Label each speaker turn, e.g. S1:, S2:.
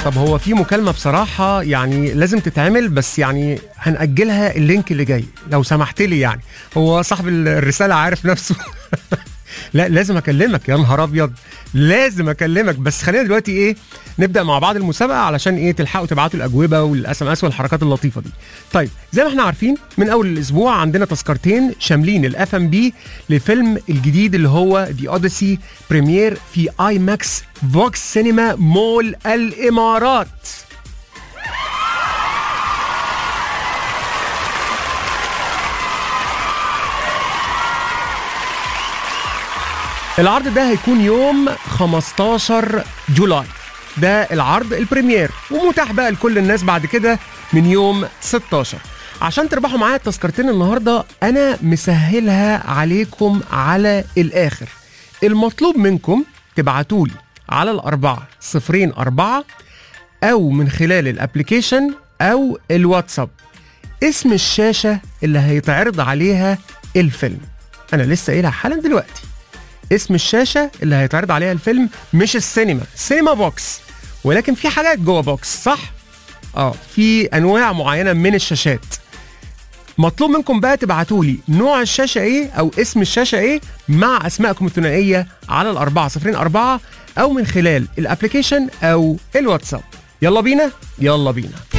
S1: طب هو في مكالمة بصراحة يعني لازم تتعمل بس يعني هنأجلها اللينك اللي جاي لو سمحت لي يعني هو صاحب الرسالة عارف نفسه لا لازم اكلمك يا نهار ابيض لازم اكلمك بس خلينا دلوقتي ايه نبدا مع بعض المسابقه علشان ايه تلحقوا تبعتوا الاجوبه والاس ام اس والحركات اللطيفه دي طيب زي ما احنا عارفين من اول الاسبوع عندنا تذكرتين شاملين الاف ام بي لفيلم الجديد اللي هو دي اوديسي بريمير في اي ماكس فوكس سينما مول الامارات العرض ده هيكون يوم 15 جولاي ده العرض البريمير ومتاح بقى لكل الناس بعد كده من يوم 16 عشان تربحوا معايا التذكرتين النهارده انا مسهلها عليكم على الاخر المطلوب منكم تبعتوا لي على الأربعة صفرين أربعة أو من خلال الابليكيشن أو الواتساب اسم الشاشة اللي هيتعرض عليها الفيلم أنا لسه قايلها حالا دلوقتي اسم الشاشة اللي هيتعرض عليها الفيلم مش السينما سينما بوكس ولكن في حاجات جوه بوكس صح؟ اه في انواع معينة من الشاشات مطلوب منكم بقى تبعتوا لي نوع الشاشة ايه او اسم الشاشة ايه مع اسمائكم الثنائية على الأربعة صفرين أربعة او من خلال الابليكيشن او الواتساب يلا بينا يلا بينا